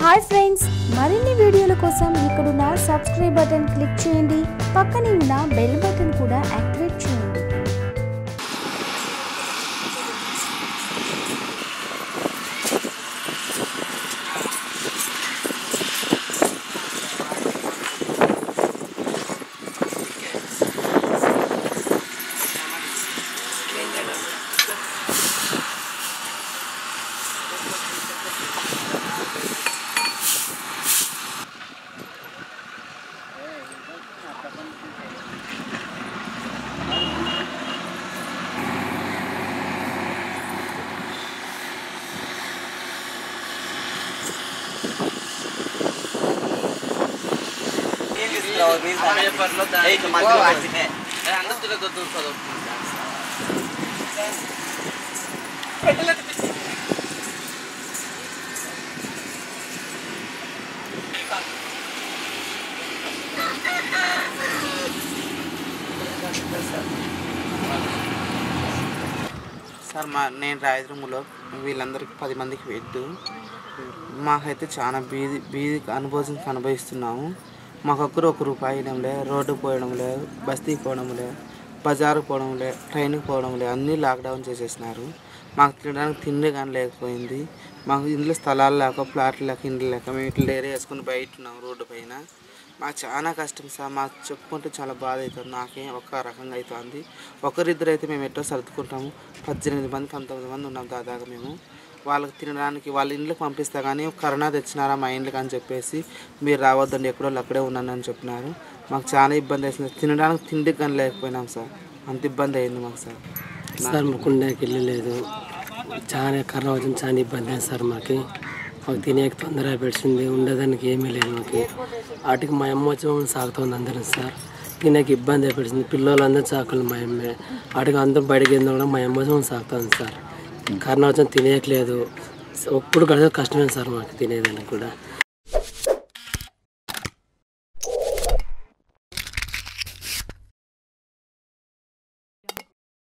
hi friends మరిన్ని వీడియోల కోసం ఇక్కడున్న సబ్స్క్రైబ్ బటన్ క్లిక్ చేయండి పక్కనే ఉన్న బెల్ బటన్ కూడా యాక్టివేట్ చేయండి సార్ మా నేను రాయదుర్గంలో వీళ్ళందరికీ పది మందికి పెట్టు మాకైతే చాలా బీది బీది అనుభవం అనుభవిస్తున్నాము మాకొక్కరు ఒక రూపాయి ఇవ్వడం లే రోడ్డు పోయడం లే బస్తీకి పోవడం లే బజారుకు పోవడం లే ట్రైన్కి పోవడం లే అన్నీ లాక్డౌన్ చేసేసినారు మాకు తినడానికి తిండి కానీ లేకపోయింది మాకు ఇంట్లో స్థలాలు లేక ప్లాట్లు లేక ఇండ్లు లేక మేము ఇట్లా డైరీ వేసుకుని బయట ఉన్నాం రోడ్డు పైన మాకు చాలా కష్టం సార్ మాకు చెప్పుకుంటే చాలా బాధ అవుతుంది నాకేం ఒక రకంగా అవుతుంది ఒకరిద్దరు అయితే మేము ఎట్టో సర్దుకుంటాము పద్దెనిమిది మంది పంతొమ్మిది మంది ఉన్నాం దాదాపు మేము వాళ్ళకి తినడానికి వాళ్ళ ఇంట్లోకి పంపిస్తా కానీ కరోనా తెచ్చినారా మా ఇంట్లోకి అని చెప్పేసి మీరు రావద్దండి ఎక్కడో అక్కడే ఉన్నాను అని చెప్పినారు మాకు చాలా ఇబ్బంది అవుతుంది తినడానికి తిండికి కానీ లేకపోయినాం సార్ అంత ఇబ్బంది అయింది మాకు సార్ సార్ మాకు ఉండేకి ఇల్లు లేదు చాలా కరోనా వచ్చింది చాలా ఇబ్బంది అయింది సార్ మాకు మాకు తినేకి తొందరగా పెట్టింది ఉండేదానికి ఏమీ లేదు మాకు వాటికి మా అమ్మ వచ్చి మమ్మల్ని సాగుతుంది అందరం సార్ తినేకి ఇబ్బంది అయిపోయింది పిల్లలందరూ చాకులు మా అమ్మే వాటికి అందరం బయటకి వెళ్ళినా కూడా మా అమ్మ వచ్చి మమ్మల్ని సాగుతుంది సార్ కరోనా వచ్చిన తినేయట్లేదు ఒప్పుడు గడిచే కష్టమే సార్ మాకు తినేదానికి కూడా